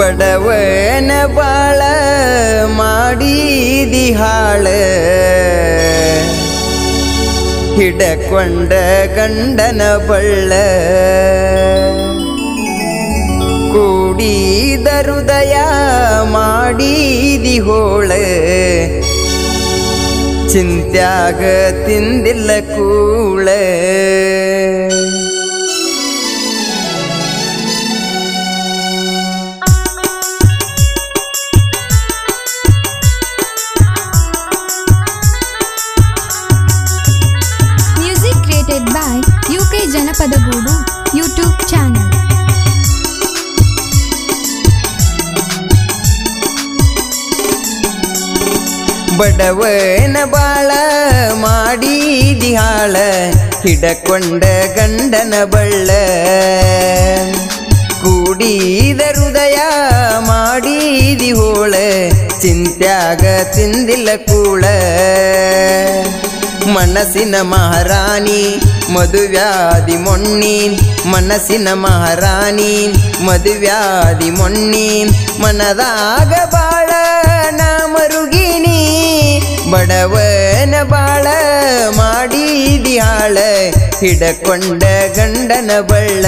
ಬಡವನ ಬಾಳ ಮಾಡಿದಿ ಹಾಳ ಹಿಡಕೊಂಡ ಗಂಡನ ಬಳ್ಳ ಕೂಡಿದ ಹೃದಯ ಮಾಡಿದಿ ಹೋಳ ಚಿಂತ್ಯಾಗ ತಿಂದಿಲ್ಲ ಕೂಳ Music created by UK Janapadagudu YouTube channel. ಬಡವನ ಬಾಳ ಮಾಡಿದಿ ಹಾಳ ಹಿಡಕೊಂಡ ಗಂಡನ ಬಳ್ಳ ಕೂಡಿದ ಹೃದಯ ಮಾಡಿದಿ ಹೋಳ ಚಿಂತ್ಯಾಗ ತಿಂದಿಲ್ಲ ಕೂಳ ಮನಸ್ಸಿನ ಮಹಾರಾಣಿ ಮದುವ್ಯಾದಿ ಮೊಣ್ಣಿ ಮನಸ್ಸಿನ ಮಹಾರಾಣಿ ಮದುವ್ಯಾದಿ ಮೊಣ್ಣಿ ಮನದಾಗ ಬಾಳ ನಾ ಮರುಗಿನಿ ಬಡವನ ಬಾಳ ಮಾಡಿದಿ ಹಾಳ ಹಿಡಕೊಂಡ ಗಂಡನ ಬಳ್ಳ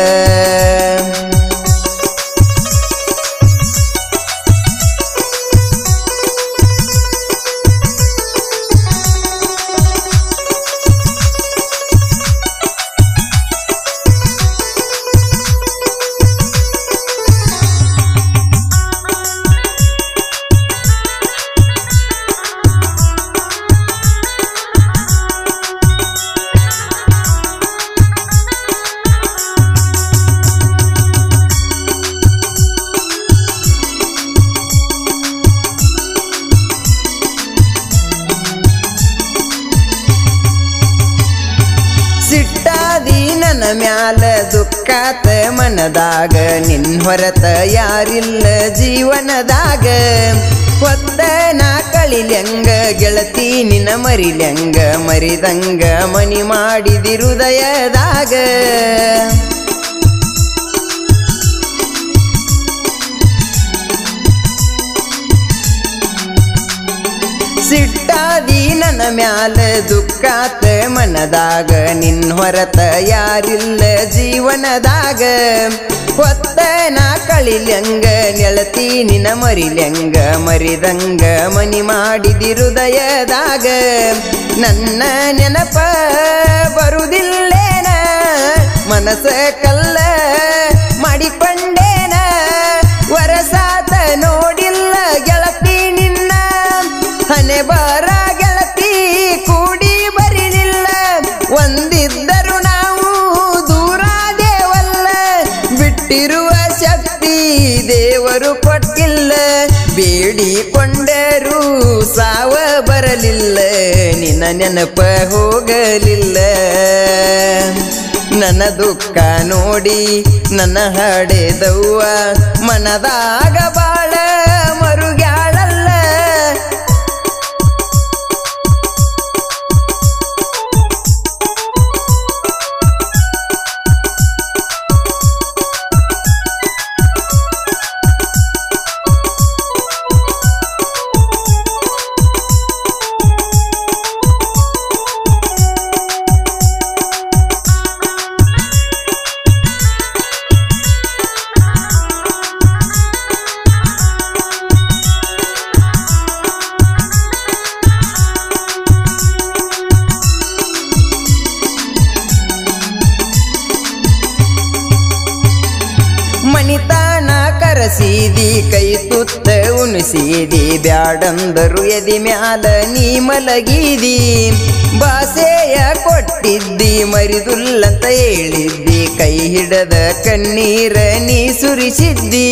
ಸಿಟ್ಟಾದಿ ನನ್ನ ಮ್ಯಾಲ ದುಃಖಾತ ಮನದಾಗ ನಿನ್ ಹೊರತ ಯಾರಿಲ್ಲ ಜೀವನದಾಗ ಒತ್ತ ನಾ ಕಳಿಲ್ಯಂಗ ಗೆಳತಿ ನಿನ್ನ ಮರಿಲ್ಯಂಗ ಮರಿದಂಗ ಮನಿ ಮಾಡಿದಿ ಹೃದಯದಾಗ ಸಿಟ್ಟಾದಿ ನನ್ನ ಮ್ಯಾಲ ದುಃಖಾತ ಮನದಾಗ ನಿನ್ ಹೊರತ ಯಾರಿಲ್ಲ ಜೀವನದಾಗ ಹೊತ್ತ ನಾ ಕಳಿಲ್ಯಂಗ ನೆಳತಿ ನಿನ ಮರಿಲ್ಯಂಗ ಮರಿದಂಗ ಮನಿ ಮಾಡಿದಿ ಹೃದಯದಾಗ ನನ್ನ ನೆನಪ ಬರುದಿಲ್ಲೇನ ಮನಸ ಕಲ್ಲ ಮಾಡಿಕೊಂಡೇನ ವರಸಾತ ನೋಡಿಲ್ಲ ಗೆಳತಿ ನಿನ್ನ ಹನೆ ಬರ ಗೆಳತಿ ಕೂಡಿ ಬರಿಲಿಲ್ಲ ಒಂದಿದ್ದರು ನಾವು ದೂರ ದೇವಲ್ಲ ಬಿಟ್ಟಿರುವ ಶಕ್ತಿ ದೇವರು ಕೊಟ್ಟಿಲ್ಲ ಬೇಡಿಕೊಂಡರೂ ಸಾವ ಬರಲಿಲ್ಲ ನಿನ್ನ ನೆನಪ ಹೋಗಲಿಲ್ಲ ನನ್ನ ದುಃಖ ನೋಡಿ ನನ್ನ ಹಡೆದವ್ವ ಮನದಾಗ ಬಾಳ ಮರುಗ್ಯಾಳಲ್ಲ ಮಣಿತಾನ ಕರಸಿದಿ ಕೈ ತುತ್ತ ಉಣಿಸಿದಿ ಬ್ಯಾಡಂದರು ಎದಿ ಮ್ಯಾಲ ನೀ ಮಲಗಿದಿ ಬಾಸೆಯ ಕೊಟ್ಟಿದ್ದಿ ಮರಿದುಲ್ಲಂತ ಹೇಳಿದ್ದಿ ಕೈ ಹಿಡದ ಕಣ್ಣೀರ ನೀ ಸುರಿಸಿದ್ದಿ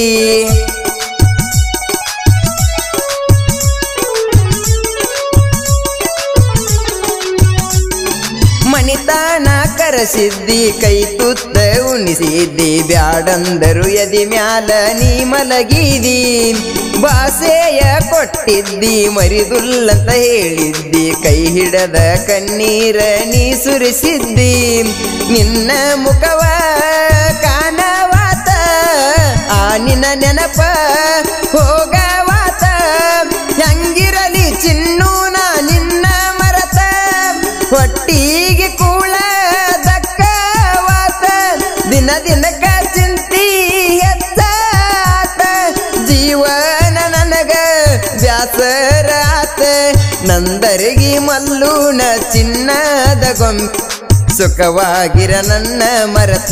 ಮಣಿತಾನ ಕರಸಿದ್ದಿ ಕೈ ತುತ್ತ ಉಣಿಸಿದ್ದಿ ಬ್ಯಾಡಂದರು ಎದಿ ಮ್ಯಾಲ ನೀ ಮಲಗಿದಿ ಬಾಸೆಯ ಕೊಟ್ಟಿದ್ದಿ ಮರಿದುಲ್ಲಂತ ಹೇಳಿದ್ದಿ ಕೈ ಹಿಡದ ಕಣ್ಣೀರ ನೀ ಸುರಿಸಿದ್ದಿ ನಿನ್ನ ಮುಖವ ಕಾಣವಾತ ಆ ನಿನ್ನ ನೆನಪ ಹೋಗವಾತ ಹೆಂಗಿರಲಿ ಚಿನ್ನು ನಾ ನಿನ್ನ ಮರತ ಹೊಟ್ಟಿಗೆ ಕೂಳ ದಕ್ಕವಾತ ದಿನ ದಿನಕ ಚಿಂತಿ ಹೆಚ್ಚಾತ ಜೀವನ ನನಗ ಬ್ಯಾಸರಾತ ನಂದರಗಿ ಮಲ್ಲೂನ ಚಿನ್ನದ ಗೊಂಬೆ ಸುಖವಾಗಿರ ನನ್ನ ಮರತ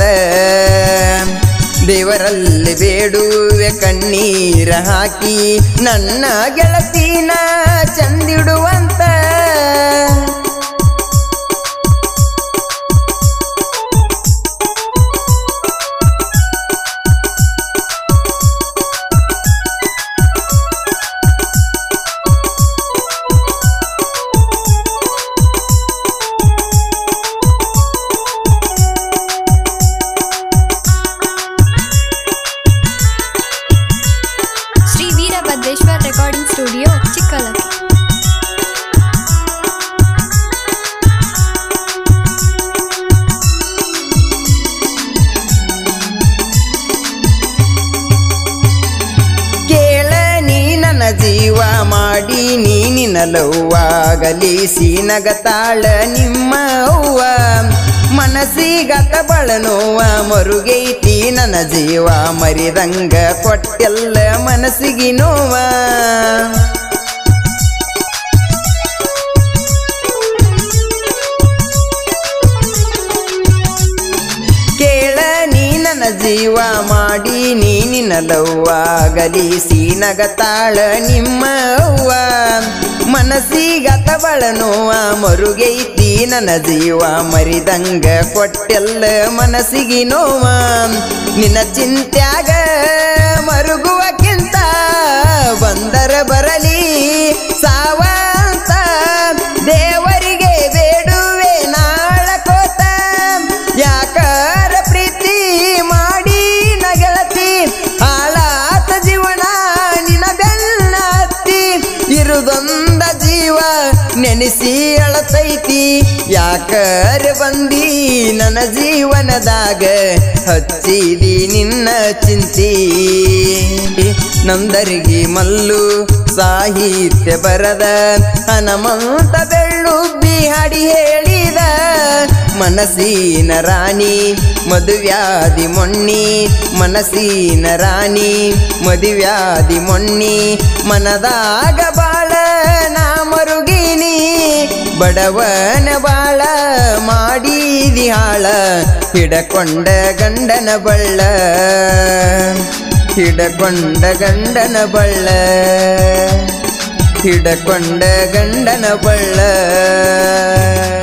ದೇವರಲ್ಲಿ ಬೇಡುವೆ ಕಣ್ಣೀರ ಹಾಕಿ ನನ್ನ ಗೆಳತಿನ ಚಂದಿಡುವಂತ ಶ್ರೀ ವೀರಭದ್ರೇಶ್ವರ್ ರೆಕಾರ್ಡಿಂಗ್ ಸ್ಟುಡಿಯೋ ಚಿಕ್ಕಲಕ್ಕಿ ಕೇಳ ನೀ ನನ್ನ ಜೀವ ಮಾಡಿ ನೀ ನಿನ್ನ ಲವ್ವಾಗಲಿಸಿ ನಗತಾಳ ನಿಮ್ಮ ಅವ್ವ ಮನಸ್ಸಿಗತ ಬಳನೋವ ಮರುಗೈತಿ ನನ್ನ ಜೀವ ಮರಿದಂಗ ಕೊಟ್ಟೆಲ್ಲ ಮನಸ್ಸಿಗೆ ನೋವ ಕೇಳ ನೀ ನನ್ನ ಜೀವ ಮಾಡಿ ನೀ ನಿನ್ನ ಲವ್ವಾಗಲಿಸಿ ನಗತಾಳ ನಿಮ್ಮ ಅವ್ವ ಮನಸ್ಸಿಗತ ಬಳನೋವ ಮರುಗೈತಿ ನನ್ನ ಜೀವ ಮರಿದಂಗ ಕೊಟ್ಟೆಲ್ಲ ಮನಸ್ಸಿಗೆ ನೋವ ನಿನ್ನ ಚಿಂತ್ಯಾಗ ಮರುಗುವಕ್ಕಿಂತ ಬಂದರ ಬರಲಿ ಸಾವಂತ ದೇವರಿಗೆ ಬೇಡುವೆ ನಾಳ ಕೋತ ಯಾಕಾರ ಪ್ರೀತಿ ಮಾಡಿ ನಗೆಳತಿ ಹಾಳಾತ ಜೀವನ ನಿನ ಬೆನ್ನ ಹತ್ತಿ ಇರುದೊಂದ ಜೀವ ನೆನೆಸಿ ಅಳತೈತಿ ಯಾಕರ ಬಂದಿ ನನ್ನ ಜೀವನದಾಗ ಹಚ್ಚಿದಿ ನಿನ್ನ ಚಿಂತಿ ನಂದರಿಗೆ ಮಲ್ಲು ಸಾಹಿತ್ಯ ಬರದ ಹನುಮಂತ ಬೆಳ್ಳುಬ್ಬಿ ಹಾಡಿ ಹೇಳಿದ ಮನಸ್ಸಿನ ರಾಣಿ ಮದುವ್ಯಾದಿ ಮೊಣ್ಣಿ ಮನಸ್ಸಿನ ರಾಣಿ ಮದುವ್ಯಾದಿ ಮೊಣ್ಣಿ ಮನದಾಗ ಬಾಳ ನಾ ಮರುಗಿನಿ ಬಡವನ ಬಾಳ ಮಾಡಿದಿ ಹಾಳ ಹಿಡಕೊಂಡ ಗಂಡನ ಬಳ್ಳ ಹಿಡಕೊಂಡ ಗಂಡನ ಬಳ್ಳ ಹಿಡಕೊಂಡ ಗಂಡನ ಬಳ್ಳ